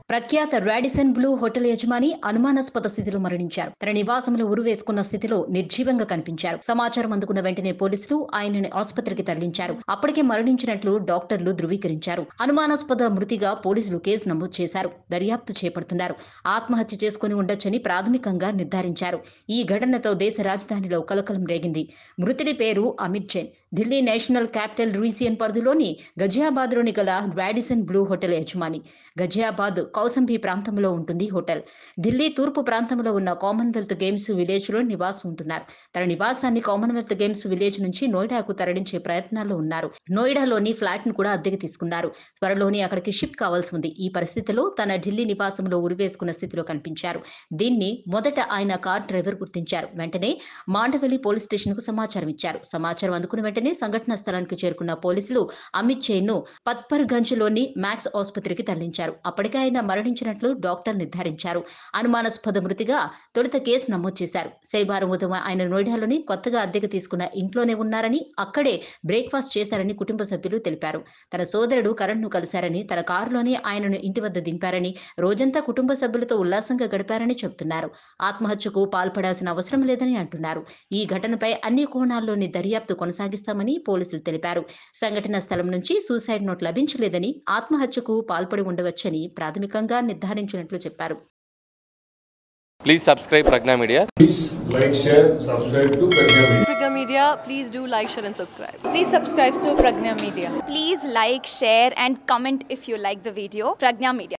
ప్రఖ్యాత Radisson Blu hotel యజమాని అనుమానాస్పద స్థితిలో మరణించారు తన నివాసంలో ఉరివేసుకున్న స్థితిలో నిర్జీవంగా కనిపించారు సమాచారం అందుకున్న వెంటనే పోలీసులు ఆయనని ఆసుపత్రికి తరలించారు అప్పటికే మరణించినట్లు డాక్టర్లు ధృవీకరించారు అనుమానాస్పద మృతిగా పోలీసులు కేసు నమోదు చేశారు దర్యాప్తు చేపడుతున్నారు ఆత్మహత్య చేసుకుని ఉండొచ్చని ప్రాథమికంగా నిర్ధారించారు ఈ ఘటనతో దేశ రాజధానిలో కలకలం రేగింది మృతుడి పేరు Amit Jain Delhi national capital region పరిధిలోని గజియాబాద్లోని గల రాడిసన్ బ్లూ హోటల్ యజమాని గజియాబాద్ కౌసంబి ప్రాంతంలో ఉంటుంది హోటల్ ఢిల్లీ తూర్పు ప్రాంతంలో ఉన్న కామన్వెల్త్ గేమ్స్ విలేజ్ లో నివాసం ఉంటున్నారు తన నివాసాన్ని కామన్వెల్త్ గేమ్స్ విలేజ్ నుంచి నోయిడాకు తరలించే ప్రయత్నాల్లో ఉన్నారు నోయిడాలోని ఫ్లాట్ ను కూడా అద్దెకి తీసుకున్నారు త్వరలోనే అక్కడికి షిఫ్ట్ కావాల్సి ఉంది ఈ పరిస్థితిలో తన ఢిల్లీ నివాసంలో ఉరివేసుకున్న స్థితిలో కనిపించారు దీన్ని మొదట ఆయన కార్ డ్రైవర్ గుర్తించారు వెంటనే మాండవెల్లి పోలీస్ స్టేషన్ కు సమాచారం ఇచ్చారు సమాచారం అందుకున్న వెంటనే సంఘటనా స్థలానికి చేరుకున్న పోలీసులు అమిత్ జైన్ ను పత్పర్గంజ్ లోని మ్యాక్స్ ఆసుపత్రికి తరలించారు అప్పటికే ఆయన మరణించినట్లు డాక్టర్ నిర్ధారించారు అనుమానాస్పద మృతిగా తొలుత కేసు నమోదు చేశారు శనివారం ఉదయం ఆయన నోయిడాలోని కొత్తగా అద్దెకు తీసుకున్న ఇంట్లోనే ఉన్నారని అక్కడే బ్రేక్ఫాస్ట్ చేశారని కుటుంబ సభ్యులు తెలిపారు తన సోదరుడు కరణ్ ను కలిశారని తన కారులోనే ఆయనను ఇంటి వద్ద దింపారని రోజంతా కుటుంబ సభ్యులతో ఉల్లాసంగా గడిపారని చెబుతున్నారు ఆత్మహత్యకు పాల్పడాల్సిన అవసరం లేదని అంటున్నారు ఈ ఘటనపై అన్ని కోణాల్లోని దర్యాప్తు కొనసాగిస్తామని పోలీసులు తెలిపారు సంఘటన స్థలం నుంచి సూసైడ్ నోట్ లభించలేదని ఆత్మహత్యకు పాల్పడి ఉండవచ్చని ప్రాథమికంగా నిర్ధారించినట్లు చెప్పారు Please subscribe Pragna Media. Please like, share, subscribe to Pragya Media. Pragya Media, please do like, share, and subscribe. Please subscribe to Pragna Media. Please like, share, and comment if you like the video. Pragna Media.